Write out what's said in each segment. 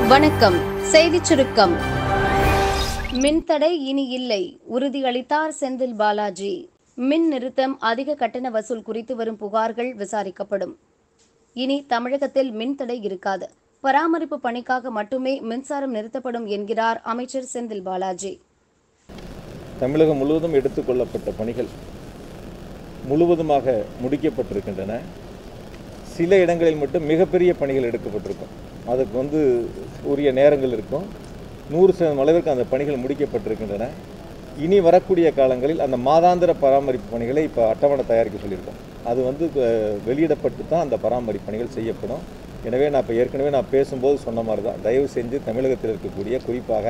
வணக்கம் செய்திச் சுருக்கம் மின்தடை இனி இல்லை உறுதியளித்தார் செந்தில் பாலாஜி மின் நிறுத்தம் அதிக கட்டண வசூல் குறித்து வரும் புகார்கள் விசாரிக்கப்படும் இனி தமிழகத்தில் மின்தடை இருக்காது பராமரிப்பு பணிக்காக மட்டுமே மின்சாரம் நிறுத்தப்படும் என்கிறார் அமைச்சர் செந்தில் பாலாஜி தமிழகம் முழுவதும் எடுத்துக்கொள்ளப்பட்ட பணிகள் முழுவதுமாக முடிக்கப்பட்டிருக்கின்றன சில இடங்களில் மட்டும் மிகப்பெரிய பணிகள் எடுக்கப்பட்டிருக்கும் அதுக்கு வந்து உரிய நேரங்கள் இருக்கும் நூறு சதவீதம் அளவிற்கு அந்த பணிகள் முடிக்கப்பட்டிருக்கின்றன இனி வரக்கூடிய காலங்களில் அந்த மாதாந்திர பராமரிப்பு பணிகளை இப்போ அட்டவணை தயாரிக்க சொல்லியிருக்கோம் அது வந்து அஹ், வெளியிடப்பட்டு தான் அந்த பராமரிப்பு பணிகள் செய்யப்படும் எனவே நான் இப்போ ஏற்கனவே நான் பேசும்போது சொன்ன மாதிரி தான் தயவு செஞ்சு தமிழகத்தில் இருக்கக்கூடிய குறிப்பாக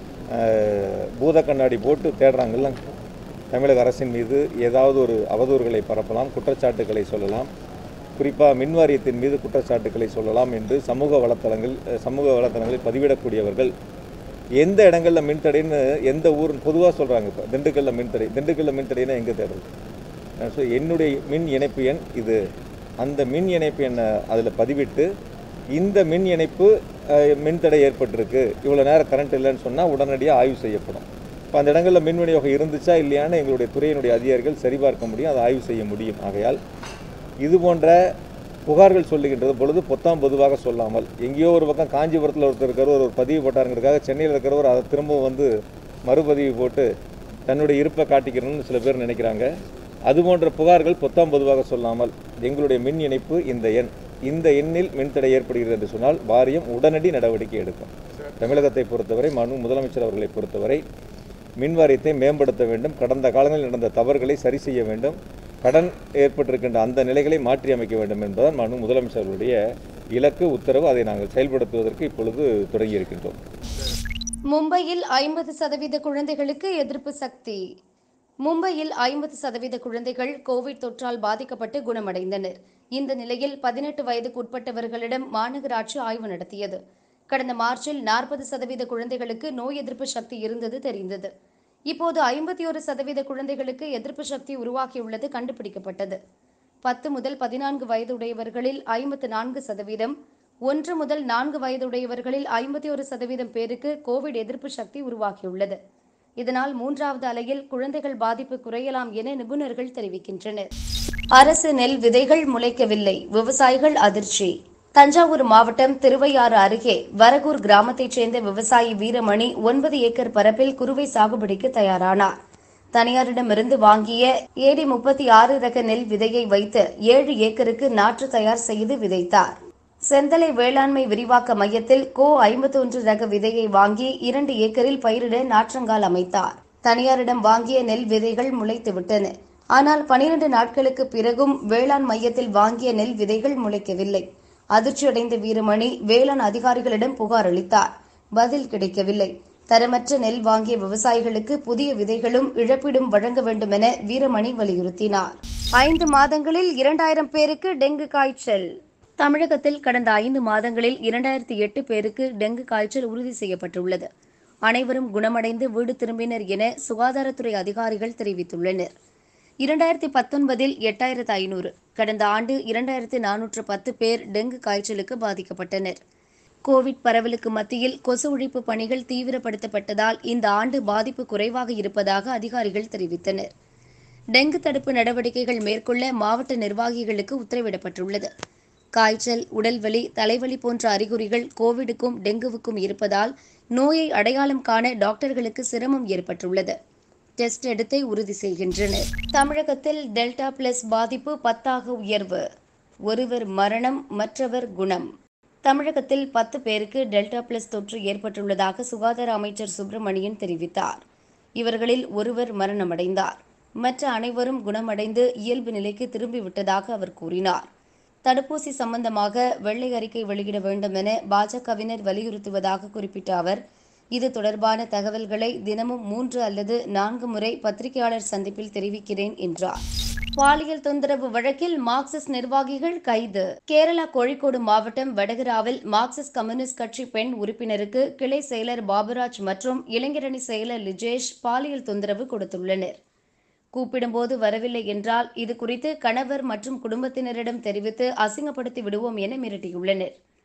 அஹ், பூத கண்ணாடி போட்டு தேடுறாங்கல்ல தமிழக அரசின் மீது ஏதாவது ஒரு அவதூறுகளை பரப்பலாம் குற்றச்சாட்டுகளை சொல்லலாம் குறிப்பாக மின் வாரியத்தின் மீது குற்றச்சாட்டுகளை சொல்லலாம் என்று சமூக வலைத்தளங்கள் அஹ், சமூக வலைத்தளங்களில் பதிவிடக்கூடியவர்கள் எந்த இடங்களில் மின்தடைன்னு எந்த ஊர் பொதுவாக சொல்கிறாங்க இப்போ திண்டுக்கல்ல மின்தடை திண்டுக்கல்ல மின்தடைனா எங்கே தேடுறது ஸோ என்னுடைய மின் இணைப்பு எண் இது அந்த மின் இணைப்பு எண்ணை அதில் பதிவிட்டு இந்த மின் இணைப்பு அஹ், மின்தடை ஏற்பட்டிருக்கு இவ்வளோ நேரம் கரண்ட் இல்லைன்னு சொன்னால் உடனடியாக ஆய்வு செய்யப்படும் இப்போ அந்த இடங்களில் மின் விநியோகம் இருந்துச்சா இல்லையான்னு எங்களுடைய துறையினுடைய அதிகாரிகள் சரிபார்க்க முடியும் அதை ஆய்வு செய்ய முடியும் ஆகையால் இது போன்ற புகார்கள் சொல்லுகின்றது பொழுது பொத்தாம் பொதுவாக சொல்லாமல் எங்கேயோ ஒரு பக்கம் காஞ்சிபுரத்தில் ஒருத்தர் இருக்கிற ஒரு பதிவு போட்டாருங்கிறதுக்காக சென்னையில் இருக்கிறவர் அதை திரும்பவும் வந்து மறுபதிவு போட்டு தன்னுடைய இருப்பை காட்டிக்கிறணும்னு சில பேர் நினைக்கிறாங்க அது போன்ற புகார்கள் பொத்தாம் பொதுவாக சொல்லாமல் எங்களுடைய மின் இணைப்பு இந்த எண் இந்த எண்ணில் மின்தடை ஏற்படுகிறது என்று சொன்னால் வாரியம் உடனடி நடவடிக்கை எடுக்கும் தமிழகத்தை பொறுத்தவரை மனு முதலமைச்சர் அவர்களை பொறுத்தவரை மின் வாரியத்தை மேம்படுத்த வேண்டும் கடந்த காலங்களில் நடந்த தவறுகளை சரி செய்ய வேண்டும் கடன் ஏற்பட்டிருக்கின்ற அந்த நிலைகளை மாற்றி அமைக்க வேண்டும் என்பதுதான் மனு முதலமைச்சர்களுடைய இலக்கு உத்தரவு அதை நாங்கள் செயல்படுத்துவதற்கு இப்பொழுது தொடங்கியிருக்கின்றோம் மும்பையில் ஐம்பது சதவீத குழந்தைகளுக்கு எதிர்ப்பு சக்தி மும்பையில் ஐம்பது சதவீத குழந்தைகள் கோவிட் தொற்றால் பாதிக்கப்பட்டு குணமடைந்தனர் இந்த நிலையில் பதினெட்டு வயதுக்குட்பட்டவர்களிடம் மாநகராட்சி ஆய்வு நடத்தியது கடந்த மார்ச்சில் நாற்பது சதவீத குழந்தைகளுக்கு நோய் எதிர்ப்பு சக்தி இருந்தது தெரிந்தது இப்போது ஐம்பத்தி ஒரு சதவீத குழந்தைகளுக்கு எதிர்ப்பு சக்தி உருவாகியுள்ளது கண்டுபிடிக்கப்பட்டது பத்து முதல் பதினான்கு வயதுடையவர்களில் ஐம்பத்து நான்கு சதவீதம் ஒன்று முதல் நான்கு வயதுடையவர்களில் ஐம்பத்தி ஒரு சதவீதம் பேருக்கு கோவிட் எதிர்ப்பு சக்தி உருவாகியுள்ளது இதனால் மூன்றாவது அலையில் குழந்தைகள் பாதிப்பு குறையலாம் என நிபுணர்கள் தெரிவிக்கின்றனர் அரசு நெல் விதைகள் முளைக்கவில்லை விவசாயிகள் அதிர்ச்சி தஞ்சாவூர் மாவட்டம் திருவையாறு அருகே வரகூர் கிராமத்தைச் சேர்ந்த விவசாயி வீரமணி ஒன்பது ஏக்கர் பரப்பில் குறுவை சாகுபடிக்கு தயாரானார் தனியாரிடமிருந்து வாங்கிய ஏடி முப்பத்தி ஆறு ரக நெல் விதையை வைத்து ஏழு ஏக்கருக்கு நாற்று தயார் செய்து விதைத்தார் செந்தலை வேளாண்மை விரிவாக்க மையத்தில் கோ ஐம்பத்தொன்று ரக விதையை வாங்கி இரண்டு ஏக்கரில் பயிரிட நாற்றங்கால் அமைத்தார் தனியாரிடம் வாங்கிய நெல் விதைகள் முளைத்துவிட்டன ஆனால் பனிரண்டு நாட்களுக்கு பிறகும் வேளாண் மையத்தில் வாங்கிய நெல் விதைகள் முளைக்கவில்லை அதிர்ச்சியடைந்த வீரமணி வேளாண் அதிகாரிகளிடம் புகார் அளித்தார் பதில் கிடைக்கவில்லை தரமற்ற நெல் வாங்கிய விவசாயிகளுக்கு புதிய விதைகளும் இழப்பீடும் வழங்க வேண்டும் என வீரமணி வலியுறுத்தினார் ஐந்து மாதங்களில் இரண்டாயிரம் பேருக்கு டெங்கு காய்ச்சல் தமிழகத்தில் கடந்த ஐந்து மாதங்களில் இரண்டாயிரத்தி எட்டு பேருக்கு டெங்கு காய்ச்சல் உறுதி செய்யப்பட்டுள்ளது அனைவரும் குணமடைந்து வீடு திரும்பினர் என சுகாதாரத்துறை அதிகாரிகள் தெரிவித்துள்ளனர் இரண்டாயிரத்தி பத்தொன்பதில் எட்டாயிரத்து ஐநூறு கடந்த ஆண்டு இரண்டாயிரத்து நானூற்று பத்து பேர் டெங்கு காய்ச்சலுக்கு பாதிக்கப்பட்டனர் கோவிட் பரவலுக்கு மத்தியில் கொசு ஒழிப்பு பணிகள் தீவிரப்படுத்தப்பட்டதால் இந்த ஆண்டு பாதிப்பு குறைவாக இருப்பதாக அதிகாரிகள் தெரிவித்தனர் டெங்கு தடுப்பு நடவடிக்கைகள் மேற்கொள்ள மாவட்ட நிர்வாகிகளுக்கு உத்தரவிடப்பட்டுள்ளது காய்ச்சல் உடல்வலி தலைவலி போன்ற அறிகுறிகள் கோவிடுக்கும் டெங்குவுக்கும் இருப்பதால் நோயை அடையாளம் காண டாக்டர்களுக்கு சிரமம் ஏற்பட்டுள்ளது டெஸ்ட் எடுத்தை உறுதி செய்கின்றனர் தமிழகத்தில் டெல்டா பிளஸ் பாதிப்பு பத்தாக உயர்வு ஒருவர் மரணம் மற்றவர் குணம் தமிழகத்தில் பத்து பேருக்கு டெல்டா பிளஸ் தொற்று ஏற்பட்டுள்ளதாக சுகாதார அமைச்சர் சுப்பிரமணியன் தெரிவித்தார் இவர்களில் ஒருவர் மரணமடைந்தார் மற்ற அனைவரும் குணமடைந்து இயல்பு நிலைக்கு திரும்பிவிட்டதாக அவர் கூறினார் தடுப்பூசி சம்பந்தமாக வெள்ளை அறிக்கை வெளியிட வேண்டும் என பாஜகவினர் வலியுறுத்துவதாக குறிப்பிட்ட அவர் இது தொடர்பான தகவல்களை தினமும் மூன்று அல்லது நான்கு முறை பத்திரிகையாளர் சந்திப்பில் தெரிவிக்கிறேன் என்றார் பாலியல் தொந்தரவு வழக்கில் மார்க்சிஸ்ட் நிர்வாகிகள் கைது கேரளா கோழிக்கோடு மாவட்டம் வடகராவில் மார்க்சிஸ்ட் கம்யூனிஸ்ட் கட்சி பெண் உறுப்பினருக்கு கிளை செயலர் பாபுராஜ் மற்றும் இளைஞரணி செயலர் லிஜேஷ் பாலியல் தொந்தரவு கொடுத்துள்ளனர் கூப்பிடும்போது வரவில்லை என்றால் இது குறித்து கணவர் மற்றும் குடும்பத்தினரிடம் தெரிவித்து அசிங்கப்படுத்தி விடுவோம் என மிரட்டியுள்ளனர்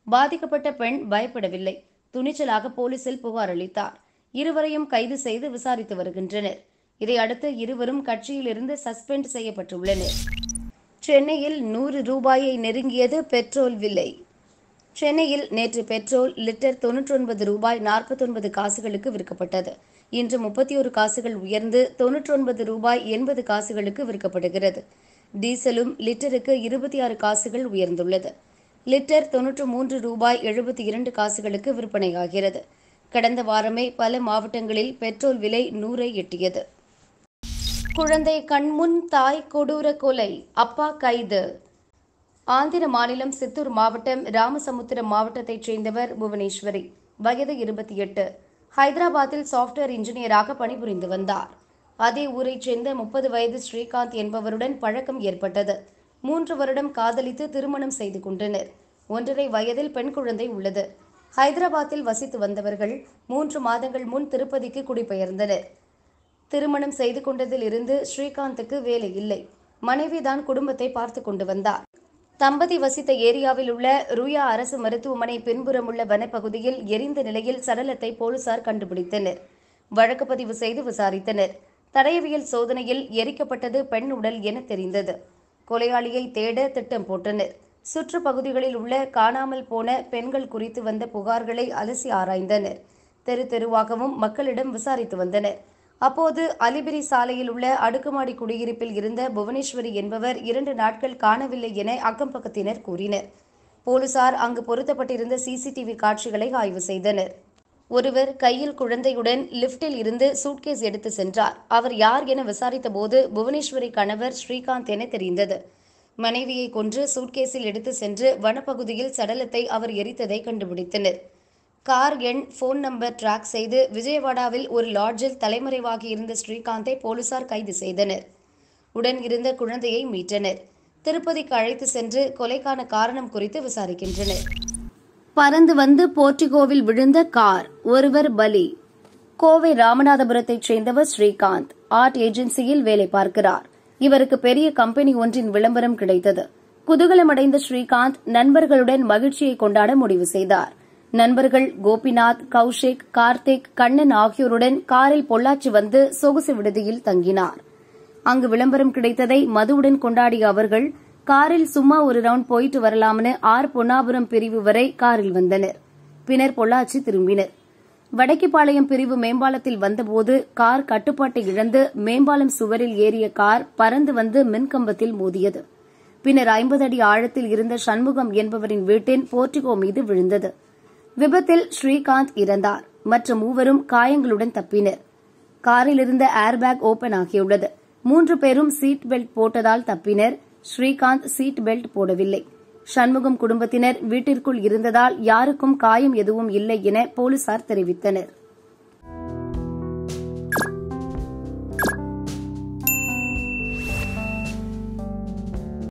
பாதிக்கப்பட்ட பெண் பயப்படவில்லை துணிச்சலாக போலீசில் புகார் அளித்தார் இருவரையும் கைது செய்து விசாரித்து வருகின்றனர் இதையடுத்து இருவரும் கட்சியிலிருந்து சஸ்பெண்ட் செய்யப்பட்டுள்ளனர் சென்னையில் நூறு ரூபாயை நெருங்கியது பெட்ரோல் விலை சென்னையில் நேற்று பெட்ரோல் லிட்டர் தொன்னூற்றொன்பது ரூபாய் நாற்பத்தொன்பது காசுகளுக்கு விற்கப்பட்டது இன்று முப்பத்தி ஒரு காசுகள் உயர்ந்து தொன்னூற்றொன்பது ரூபாய் எண்பது காசுகளுக்கு விற்கப்படுகிறது டீசலும் லிட்டருக்கு இருபத்தி ஆறு காசுகள் உயர்ந்துள்ளது லிட்டர் தொன்னூற்று மூன்று ரூபாய் எழுபத்தி இரண்டு காசுகளுக்கு விற்பனையாகிறது கடந்த வாரமே பல மாவட்டங்களில் பெட்ரோல் விலை நூறை எட்டியது குழந்தை கண்முன் தாய் கொடூர கொலை அப்பா கைது ஆந்திர மாநிலம் சித்தூர் மாவட்டம் ராமசமுத்திரம் மாவட்டத்தைச் சேர்ந்தவர் புவனேஸ்வரி வயது இருபத்தி எட்டு ஹைதராபாத்தில் சாஃப்ட்வேர் இன்ஜினியராக பணிபுரிந்து வந்தார் அதே ஊரைச் சேர்ந்த முப்பது வயது ஸ்ரீகாந்த் என்பவருடன் பழக்கம் ஏற்பட்டது மூன்று வருடம் காதலித்து திருமணம் செய்து கொண்டனர் ஒன்றரை வயதில் பெண் குழந்தை உள்ளது ஹைதராபாத்தில் வசித்து வந்தவர்கள் மூன்று மாதங்கள் முன் திருப்பதிக்கு குடிபெயர்ந்தனர் திருமணம் செய்து கொண்டதில் இருந்து ஸ்ரீகாந்துக்கு வேலை இல்லை மனைவிதான் குடும்பத்தை பார்த்து கொண்டு வந்தார் தம்பதி வசித்த ஏரியாவில் உள்ள ருயா அரசு மருத்துவமனை பின்புறமுள்ள வனப்பகுதியில் எரிந்த நிலையில் சடலத்தை போலீசார் கண்டுபிடித்தனர் வழக்கு பதிவு செய்து விசாரித்தனர் தடயவியல் சோதனையில் எரிக்கப்பட்டது பெண் உடல் என தெரிந்தது கொலையாளியை தேட திட்டம் போட்டனர் சுற்றுப்பகுதிகளில் உள்ள காணாமல் போன பெண்கள் குறித்து வந்த புகார்களை அலசி ஆராய்ந்தனர் தெரு தெருவாகவும் மக்களிடம் விசாரித்து வந்தனர் அப்போது அலிபிரி சாலையில் உள்ள அடுக்குமாடி குடியிருப்பில் இருந்த புவனேஸ்வரி என்பவர் இரண்டு நாட்கள் காணவில்லை என அக்கம்பக்கத்தினர் கூறினர் போலீசார் அங்கு பொருத்தப்பட்டிருந்த சிசிடிவி காட்சிகளை ஆய்வு செய்தனர் ஒருவர் கையில் குழந்தையுடன் லிப்டில் இருந்து சூட்கேஸ் எடுத்து சென்றார் அவர் யார் என விசாரித்தபோது புவனேஸ்வரி கணவர் ஸ்ரீகாந்த் என தெரிந்தது மனைவியை கொன்று சூட்கேஸில் எடுத்து சென்று வனப்பகுதியில் சடலத்தை அவர் எரித்ததை கண்டுபிடித்தனர் கார் எண் போன் நம்பர் டிராக் செய்து விஜயவாடாவில் ஒரு லாட்ஜில் தலைமறைவாகி இருந்த ஸ்ரீகாந்தை போலீசார் கைது செய்தனர் உடன் இருந்த குழந்தையை மீட்டனர் திருப்பதிக்கு அழைத்து சென்று கொலைக்கான காரணம் குறித்து விசாரிக்கின்றனர் பறந்து வந்து போர்டிகோவில் விழுந்த கார் ஒருவர் பலி கோவை ராமநாதபுரத்தைச் சேர்ந்தவர் ஸ்ரீகாந்த் ஆர்ட் ஏஜென்சியில் வேலை பார்க்கிறார் இவருக்கு பெரிய கம்பெனி ஒன்றின் விளம்பரம் கிடைத்தது குதூகலமடைந்த ஸ்ரீகாந்த் நண்பர்களுடன் மகிழ்ச்சியை கொண்டாட முடிவு செய்தார் நண்பர்கள் கோபிநாத் கௌஷிக் கார்த்திக் கண்ணன் ஆகியோருடன் காரில் பொள்ளாச்சி வந்து சொகுசு விடுதியில் தங்கினார் அங்கு விளம்பரம் கிடைத்ததை மதுவுடன் கொண்டாடிய அவர்கள் காரில் சும்மா ஒரு ரவுண்ட் போயிட்டு வரலாம்னு ஆர் பொன்னாபுரம் பிரிவு வரை காரில் வந்தனர் பின்னர் பொள்ளாச்சி திரும்பினர் வடக்கிப்பாளையம் பிரிவு மேம்பாலத்தில் வந்தபோது கார் கட்டுப்பாட்டை இழந்து மேம்பாலம் சுவரில் ஏறிய கார் பறந்து வந்து மின்கம்பத்தில் மோதியது பின்னர் ஐம்பது அடி ஆழத்தில் இருந்த சண்முகம் என்பவரின் வீட்டின் போர்டிகோ மீது விழுந்தது விபத்தில் ஸ்ரீகாந்த் இறந்தார் மற்ற மூவரும் காயங்களுடன் தப்பினர் காரில் இருந்த ஏர்பேக் ஓபன் ஆகியுள்ளது மூன்று பேரும் சீட் பெல்ட் போட்டதால் தப்பினர் ஸ்ரீகாந்த் சீட் பெல்ட் போடவில்லை சண்முகம் குடும்பத்தினர் வீட்டிற்குள் இருந்ததால் யாருக்கும் காயம் எதுவும் இல்லை என போலீசார் தெரிவித்தனர்